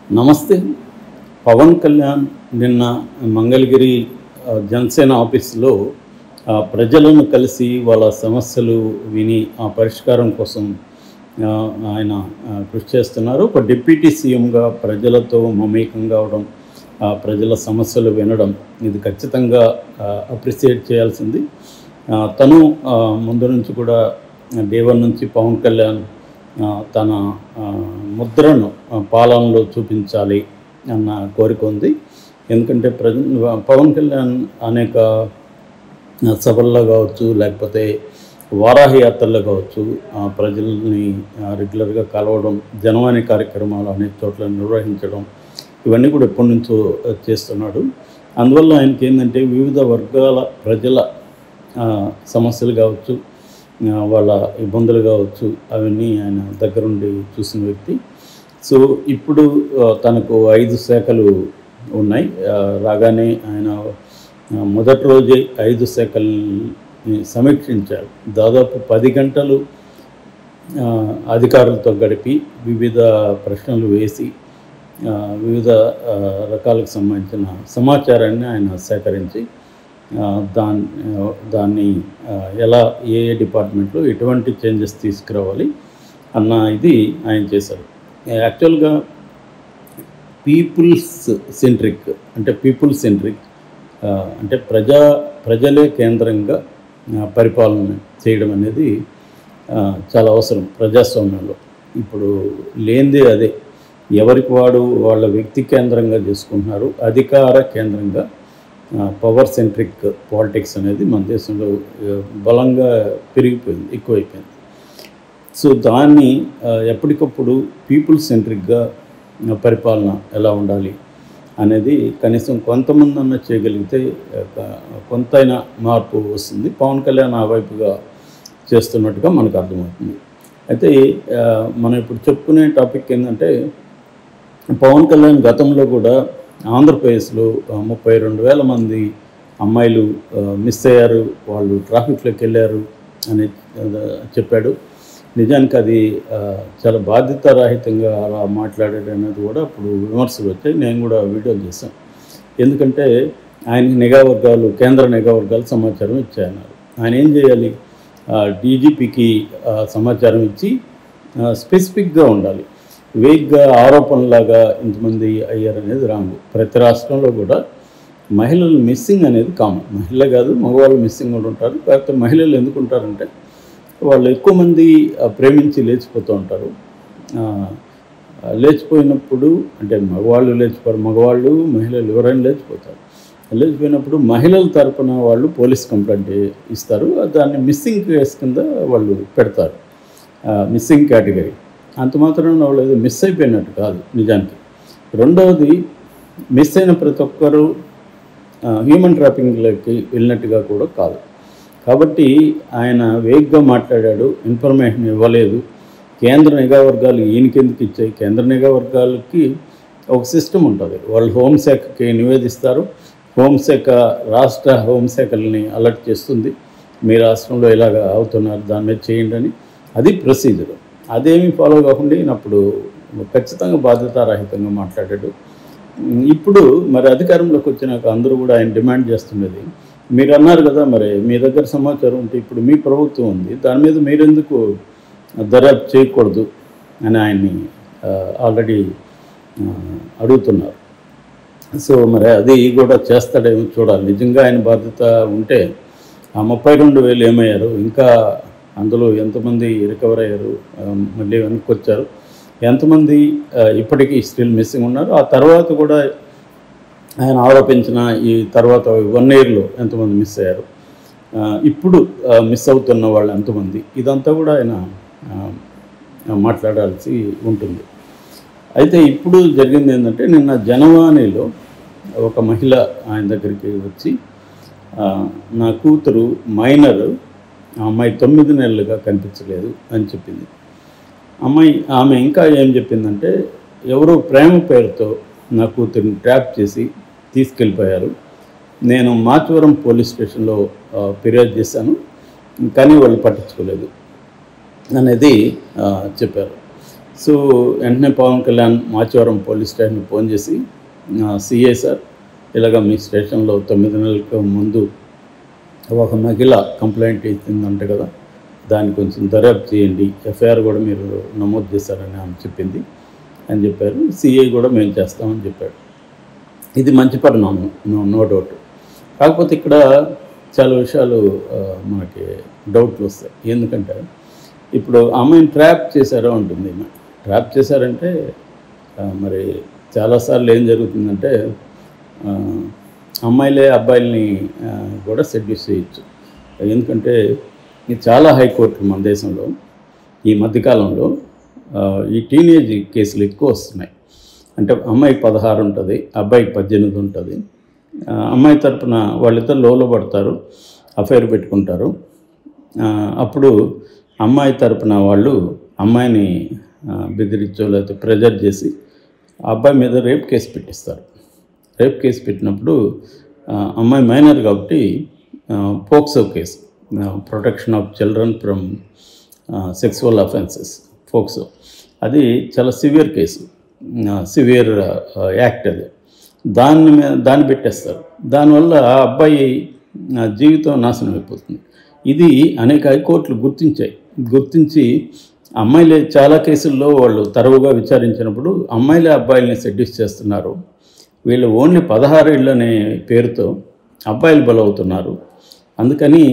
నమస్తే పవన్ కళ్యాణ్ నిన్న మంగళగిరి ఆ, జనసేన ఆఫీసులో ఆ, ప్రజలను కలిసి వాళ్ళ సమస్యలు విని ఆ పరిష్కారం కోసం ఆ, ఆయన ఆ, కృషి చేస్తున్నారు ఒక డిప్యూటీ సీఎంగా ప్రజలతో మమేకం కావడం ఆ, ప్రజల సమస్యలు వినడం ఇది ఖచ్చితంగా అప్రిసియేట్ చేయాల్సింది ఆ, తను ఆ, ముందు నుంచి కూడా డే వన్ నుంచి పవన్ కళ్యాణ్ ఆ, తన ఆ, ముద్రను ఆ, పాలనలో చూపించాలి అన్న కోరిక ఉంది ఎందుకంటే ప్రజ పవన్ కళ్యాణ్ అనేక సభల్లో కావచ్చు లేకపోతే వారాహి యాత్రల్లో కావచ్చు ఆ, ప్రజల్ని ఆ, రెగ్యులర్గా కలవడం జనవాణి కార్యక్రమాలు అనేక చోట్ల నిర్వహించడం ఇవన్నీ కూడా ఎప్పటి నుంచో చేస్తున్నాడు అందువల్ల ఆయనకి ఏంటంటే వివిధ వర్గాల ప్రజల ఆ, సమస్యలు కావచ్చు ఆ, వాళ్ళ ఇబ్బందులు కావచ్చు అవన్నీ ఆయన దగ్గరుండి చూసిన వ్యక్తి సో ఇప్పుడు ఆ, తనకు ఐదు శాఖలు ఉన్నాయి ఆ, రాగానే ఆయన ఆ, మొదటి రోజే ఐదు శాఖల్ని సమీక్షించారు దాదాపు పది గంటలు ఆ, అధికారులతో గడిపి వివిధ ప్రశ్నలు వేసి ఆ, వివిధ ఆ, రకాలకు సంబంధించిన సమాచారాన్ని ఆయన సేకరించి ఆ, దాన్ ఆ, దాన్ని ఆ, ఎలా ఏ ఏ డిపార్ట్మెంట్లో ఎటువంటి చేంజెస్ తీసుకురావాలి అన్న ఇది ఆయన చేశారు యాక్చువల్గా పీపుల్స్ సెంట్రిక్ అంటే పీపుల్ సెంట్రిక్ అంటే ప్రజా ప్రజలే కేంద్రంగా ఆ, పరిపాలన చేయడం అనేది ఆ, చాలా అవసరం ప్రజాస్వామ్యంలో ఇప్పుడు లేనిదే అదే ఎవరికి వాడు వాళ్ళ వ్యక్తి కేంద్రంగా చేసుకుంటున్నారు అధికార కేంద్రంగా పవర్ సెంట్రిక్ పాలిటిక్స్ అనేది మన దేశంలో ఆ, బలంగా పెరిగిపోయింది ఎక్కువైపోయింది సో దాన్ని ఆ, ఎప్పటికప్పుడు పీపుల్ సెంట్రిక్గా ఆ, పరిపాలన ఎలా ఉండాలి అనేది కనీసం కొంతమంది అన్న చేయగలిగితే ఆ, కొంతైనా మార్పు వస్తుంది పవన్ కళ్యాణ్ ఆ వైపుగా చేస్తున్నట్టుగా మనకు అర్థమవుతుంది అయితే ఆ, మనం ఇప్పుడు చెప్పుకునే టాపిక్ ఏంటంటే పవన్ కళ్యాణ్ గతంలో కూడా ఆంధ్రప్రదేశ్లో ఆ, ముప్పై రెండు వేల మంది అమ్మాయిలు ఆ, మిస్ అయ్యారు వాళ్ళు ట్రాఫిక్లోకి వెళ్ళారు అని ఆ, చెప్పాడు నిజానికి అది ఆ, చాలా బాధ్యతారాహితంగా అలా మాట్లాడాడు అనేది కూడా అప్పుడు విమర్శలు వచ్చాయి నేను కూడా వీడియోలు చేశాను ఎందుకంటే ఆయనకి నిఘా వర్గాలు కేంద్ర నిఘా వర్గాలు సమాచారం ఇచ్చాయన్నారు ఆయన ఏం చేయాలి డీజీపీకి సమాచారం ఇచ్చి స్పెసిఫిక్గా ఉండాలి వేగ్గా ఆరోపణలాగా ఇంతమంది అయ్యారనేది రాంగ్ ప్రతి రాష్ట్రంలో కూడా మహిళలు మిస్సింగ్ అనేది కామన్ మహిళ కాదు మగవాళ్ళు మిస్సింగ్ కూడా ఉంటారు కాకపోతే మహిళలు ఎందుకు ఉంటారంటే వాళ్ళు ఎక్కువ మంది ఆ, ప్రేమించి లేచిపోతూ ఉంటారు ఆ, ఆ, లేచిపోయినప్పుడు అంటే మగవాళ్ళు లేచిపోరు మగవాళ్ళు మహిళలు ఎవరైనా లేచిపోతారు లేచిపోయినప్పుడు మహిళల తరపున వాళ్ళు పోలీస్ కంప్లైంట్ ఇస్తారు దాన్ని మిస్సింగ్ కేసు కింద వాళ్ళు పెడతారు మిస్సింగ్ కేటగిరీ అంత మాత్రం వాళ్ళు ఏదో మిస్ అయిపోయినట్టు కాదు నిజానికి రెండవది మిస్ అయిన ప్రతి ఒక్కరూ హ్యూమన్ ట్రాపింగ్లోకి వెళ్ళినట్టుగా కూడా కాదు కాబట్టి ఆయన వేగ్గా మాట్లాడాడు ఇన్ఫర్మేషన్ ఇవ్వలేదు కేంద్ర నిఘా వర్గాలు ఈయనకెందుకు ఇచ్చాయి కేంద్ర నిఘా వర్గాలకి ఒక సిస్టమ్ ఉంటుంది వాళ్ళు హోంశాఖకి నివేదిస్తారు హోంశాఖ రాష్ట్ర హోంశాఖల్ని అలర్ట్ చేస్తుంది మీ రాష్ట్రంలో ఇలాగ అవుతున్నారు దాని మీద చేయండి అని అది ప్రొసీజర్ అదేమీ ఫాలో కాకుండా ఈయన అప్పుడు ఖచ్చితంగా బాధ్యతారహితంగా మాట్లాడాడు ఇప్పుడు మరి అధికారంలోకి వచ్చినాక అందరూ కూడా ఆయన డిమాండ్ చేస్తున్నది మీరు అన్నారు కదా మరి మీ దగ్గర సమాచారం ఉంటే ఇప్పుడు మీ ప్రభుత్వం ఉంది దాని మీద మీరెందుకు దర్యాప్తు చేయకూడదు అని ఆయన్ని ఆల్రెడీ అడుగుతున్నారు సో మరి అది కూడా చేస్తాడేమో చూడాలి నిజంగా ఆయన బాధ్యత ఉంటే ఆ ముప్పై రెండు వేలు ఏమయ్యారు ఇంకా అందులో ఎంతమంది రికవర్ అయ్యారు ఆ, మళ్ళీ వెనక్కి వచ్చారు ఎంతమంది ఆ, ఇప్పటికీ స్టిల్ మిస్సింగ్ ఉన్నారు ఆ తర్వాత కూడా ఆయన ఆరోపించిన ఈ తర్వాత వన్ ఇయర్లో ఎంతమంది మిస్ అయ్యారు ఆ, ఇప్పుడు ఆ, మిస్ అవుతున్న వాళ్ళు ఎంతమంది ఇదంతా కూడా ఆయన ఆ, మాట్లాడాల్సి ఉంటుంది అయితే ఇప్పుడు జరిగింది ఏంటంటే నిన్న జనవాణిలో ఒక మహిళ ఆయన దగ్గరికి వచ్చి ఆ, నా కూతురు మైనర్ ఆ అమ్మాయి తొమ్మిది నెలలుగా కనిపించలేదు అని చెప్పింది అమ్మాయి ఆమె ఇంకా ఏం చెప్పిందంటే ఎవరో ప్రేమ పేరుతో నా కూతురిని ట్రాప్ చేసి తీసుకెళ్ళిపోయారు నేను మాచవరం పోలీస్ స్టేషన్లో ఆ, ఫిర్యాదు చేశాను కానీ వాళ్ళు పట్టించుకోలేదు అనేది ఆ, చెప్పారు సో వెంటనే పవన్ కళ్యాణ్ మాచవరం పోలీస్ స్టేషన్కి ఫోన్ చేసి సిఐ సార్ ఇలాగ మీ స్టేషన్లో తొమ్మిది నెలలకు ముందు ఒక మహిళ కంప్లైంట్ ఇచ్చిందంట కదా దాన్ని కొంచెం దర్యాప్తు చేయండి ఎఫ్ఐఆర్ కూడా మీరు నమోదు చేశారని ఆమె చెప్పింది అని చెప్పారు సిఐ కూడా మేము చేస్తామని చెప్పాడు ఇది మంచి పరిణామం నో నో డౌట్ కాకపోతే ఇక్కడ చాలా విషయాలు ఆ, మనకి డౌట్లు వస్తాయి ఎందుకంటే ఇప్పుడు అమ్మాయిని ట్రాప్ చేశారో ఉంటుంది ఈమె. ట్రాప్ చేశారంటే ఆ, మరి చాలాసార్లు ఏం జరుగుతుందంటే ఆ, అమ్మాయిలే అబ్బాయిల్ని ఆ, కూడా సెడ్యూస్ చేయొచ్చు ఎందుకంటే ఇది చాలా హైకోర్టులు మన దేశంలో ఈ మధ్యకాలంలో ఆ, ఈ టీనేజ్ కేసులు ఎక్కువ వస్తున్నాయి అంటే అమ్మాయికి పదహారు ఉంటుంది అబ్బాయికి పద్దెనిమిది ఉంటుంది ఆ, అమ్మాయి తరపున వాళ్ళిద్దరు లోలో పడతారు అఫైర్ పెట్టుకుంటారు ఆ, అప్పుడు అమ్మాయి తరపున వాళ్ళు అమ్మాయిని ఆ, బెదిరించో లేకపోతే ప్రెజర్ చేసి ఆ అబ్బాయి మీద రేప్ కేసు పెట్టిస్తారు రేప్ కేసు పెట్టినప్పుడు ఆ, అమ్మాయి మైనర్ కాబట్టి ఆ, POCSO case protection of children from sexual offences POCSO అది చాలా సివియర్ కేసు సివియర్ యాక్ట్ అది దాన్ని మీద దాన్ని పెట్టేస్తారు దానివల్ల ఆ అబ్బాయి ఆ, జీవితం నాశనం అయిపోతుంది ఇది అనేక హైకోర్టులు గుర్తించాయి గుర్తించి అమ్మాయిలే చాలా కేసుల్లో వాళ్ళు తరువుగా విచారించినప్పుడు అమ్మాయిలే అబ్బాయిల్ని సెడ్యూస్ చేస్తున్నారు వీళ్ళు ఓన్లీ పదహారేళ్ళు అనే పేరుతో అబ్బాయిలు బలవుతున్నారు అందుకని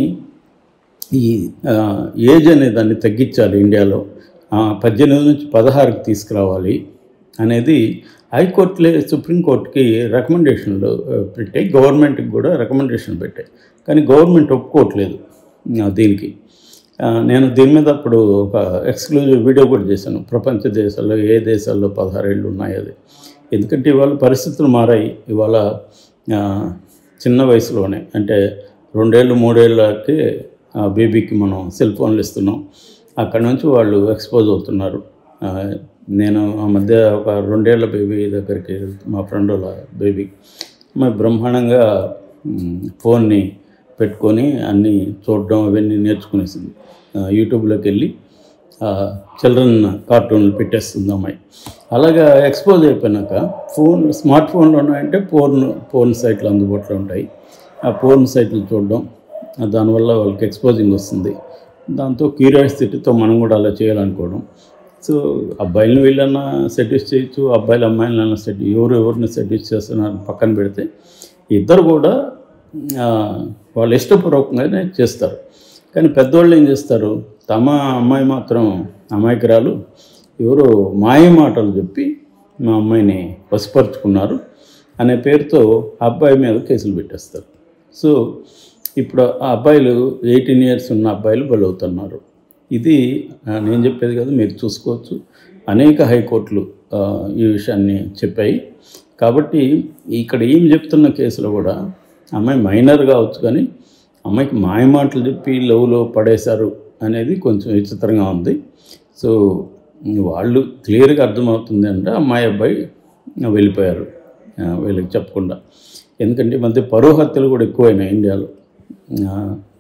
ఈ ఆ, ఏజ్ అనే దాన్ని తగ్గించాలి ఇండియాలో ఆ, పద్దెనిమిది నుంచి పదహారుకి తీసుకురావాలి అనేది హైకోర్టులే సుప్రీంకోర్టుకి రికమెండేషన్లు ఆ, పెట్టాయి గవర్నమెంట్కి కూడా రికమెండేషన్ పెట్టాయి కానీ గవర్నమెంట్ ఒప్పుకోవట్లేదు ఆ, దీనికి ఆ, నేను దీని మీద అప్పుడు ఒక ఎక్స్క్లూజివ్ వీడియో కూడా చేశాను ప్రపంచ దేశాల్లో ఏ దేశాల్లో పదహారేళ్ళు ఉన్నాయి అది ఎందుకంటే ఇవాళ పరిస్థితులు మారాయి ఇవాళ ఆ, చిన్న వయసులోనే అంటే రెండేళ్ళు మూడేళ్ళకి ఆ బేబీకి మనం సెల్ ఫోన్లు ఇస్తున్నాం అక్కడ నుంచి వాళ్ళు ఎక్స్పోజ్ అవుతున్నారు ఆ, నేను ఆ మధ్య ఒక రెండేళ్ల బేబీ దగ్గరికి మా ఫ్రెండ్ వాళ్ళ బేబీ మరి బ్రహ్మాండంగా మ్, ఫోన్ని పెట్టుకొని అన్నీ చూడడం అవన్నీ నేర్చుకునేసింది ఆ, యూట్యూబ్లోకి వెళ్ళి చిల్డ్రన్ కార్టూన్లు పెట్టేస్తుంది అమ్మాయి అలాగా ఎక్స్పోజ్ అయిపోయినాక ఫోన్ స్మార్ట్ ఫోన్లు ఉన్నాయంటే పోర్న్ పోర్న్ సైట్లు అందుబాటులో ఉంటాయి ఆ పోర్న్ సైట్లు చూడడం ఆ దానివల్ల వాళ్ళకి ఎక్స్పోజింగ్ వస్తుంది దాంతో క్యూరియాసిటీతో మనం కూడా అలా చేయాలనుకోవడం సో అబ్బాయిలను వీళ్ళన్నా సెడ్యూస్ చేయొచ్చు అబ్బాయిలు అమ్మాయిలన్నా సెట్ ఎవరు ఎవరిని సెడ్యూస్ చేస్తున్నారు పక్కన పెడితే ఇద్దరు కూడా ఆ, వాళ్ళు ఇష్టపూర్వకంగానే చేస్తారు కానీ పెద్దవాళ్ళు ఏం చేస్తారు తమ అమ్మాయి మాత్రం అమాయకురాలు ఎవరో మాయ మాటలు చెప్పి మా అమ్మాయిని వశపరుచుకున్నారు అనే పేరుతో ఆ అబ్బాయి మీద కేసులు పెట్టేస్తారు సో ఇప్పుడు ఆ అబ్బాయిలు ఎయిటీన్ ఇయర్స్ ఉన్న అబ్బాయిలు బలవుతున్నారు ఇది ఆ, నేను చెప్పేది కదా మీరు చూసుకోవచ్చు అనేక హైకోర్టులు ఆ, ఈ విషయాన్ని చెప్పాయి కాబట్టి ఇక్కడ ఏం చెప్తున్న కేసులో కూడా అమ్మాయి మైనర్ కావచ్చు కానీ అమ్మాయికి మాయమాటలు చెప్పి లవ్లో పడేశారు అనేది కొంచెం విచిత్రంగా ఉంది సో వాళ్ళు క్లియర్గా అర్థమవుతుంది అంటే అమ్మాయి అబ్బాయి వెళ్ళిపోయారు ఆ, వీళ్ళకి చెప్పకుండా ఎందుకంటే ఈ మధ్య పరువు హత్యలు కూడా ఎక్కువైనాయి ఇండియాలో ఆ,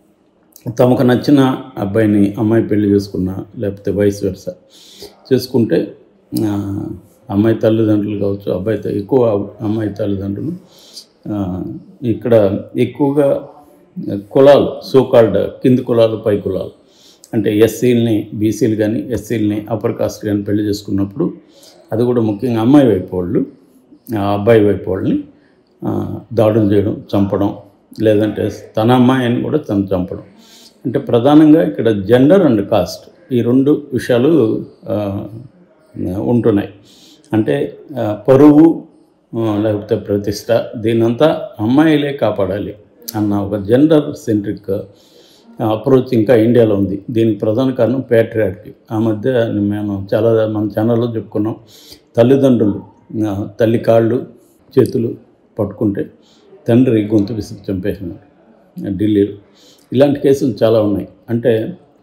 తమకు నచ్చిన అబ్బాయిని అమ్మాయి పెళ్లి చేసుకున్నా లేకపోతే వయసు వెరస చేసుకుంటే ఆ, అమ్మాయి తల్లిదండ్రులు కావచ్చు అబ్బాయి త- ఎక్కువ అమ్మాయి తల్లిదండ్రులు ఆ, ఇక్కడ ఎక్కువగా కులాలు సోకాల్డ్ కింది కులాలు పై కులాలు అంటే ఎస్సీలని బీసీలు కానీ ఎస్సీలని అప్పర్ కాస్ట్ కానీ పెళ్లి చేసుకున్నప్పుడు అది కూడా ముఖ్యంగా అమ్మాయి వైపు వాళ్ళు ఆ అబ్బాయి వైపు వాళ్ళని ఆ, దాడులు చేయడం చంపడం లేదంటే తన అమ్మాయిని కూడా తను చంపడం అంటే ప్రధానంగా ఇక్కడ జెండర్ అండ్ కాస్ట్ ఈ రెండు విషయాలు ఆ, ఉంటున్నాయి అంటే ఆ, పరువు ఆ, లేకపోతే ప్రతిష్ట దీనంతా అమ్మాయిలే కాపాడాలి అన్న ఒక జెండర్ సెంట్రిక్ అప్రోచ్ ఇంకా ఇండియాలో ఉంది దీనికి ప్రధాన కారణం ప్యాట్రియార్కి ఆ మధ్య మేము చాలా మన ఛానల్లో చెప్పుకున్నాం తల్లిదండ్రులు ఆ, తల్లి కాళ్ళు చేతులు పట్టుకుంటే తండ్రి గొంతు విసిరి చంపేసినాడు ఢిల్లీలో ఇలాంటి కేసులు చాలా ఉన్నాయి అంటే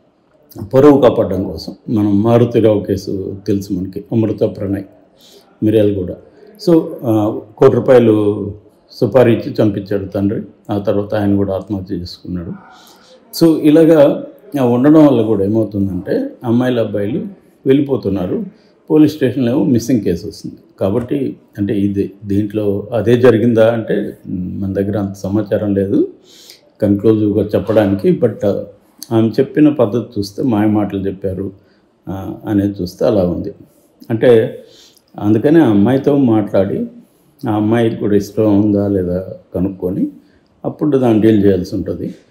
పరువు కాపాడడం కోసం మనం మారుతిరావు కేసు తెలుసు మనకి అమృత ప్రణయ్ మిర్యాల కూడా సో ఆ, కోటి రూపాయలు సుపారీ ఇచ్చి చంపించాడు తండ్రి ఆ తర్వాత ఆయన కూడా ఆత్మహత్య చేసుకున్నాడు సో ఇలాగా ఆ, ఉండడం వల్ల కూడా ఏమవుతుందంటే అమ్మాయిలు అబ్బాయిలు వెళ్ళిపోతున్నారు పోలీస్ స్టేషన్లో ఏమో మిస్సింగ్ కేసు వస్తుంది కాబట్టి అంటే ఇది దీంట్లో అదే జరిగిందా అంటే మ్, మన దగ్గర అంత సమాచారం లేదు కన్క్లూజివ్గా చెప్పడానికి బట్ ఆమె చెప్పిన పద్ధతి చూస్తే మాయ మాటలు చెప్పారు ఆ, అనేది చూస్తే అలా ఉంది అంటే అందుకని ఆ అమ్మాయితో మాట్లాడి ఆ అమ్మాయికి కూడా ఇష్టం ఉందా లేదా కనుక్కొని అప్పుడు దాన్ని డీల్ చేయాల్సి ఉంటుంది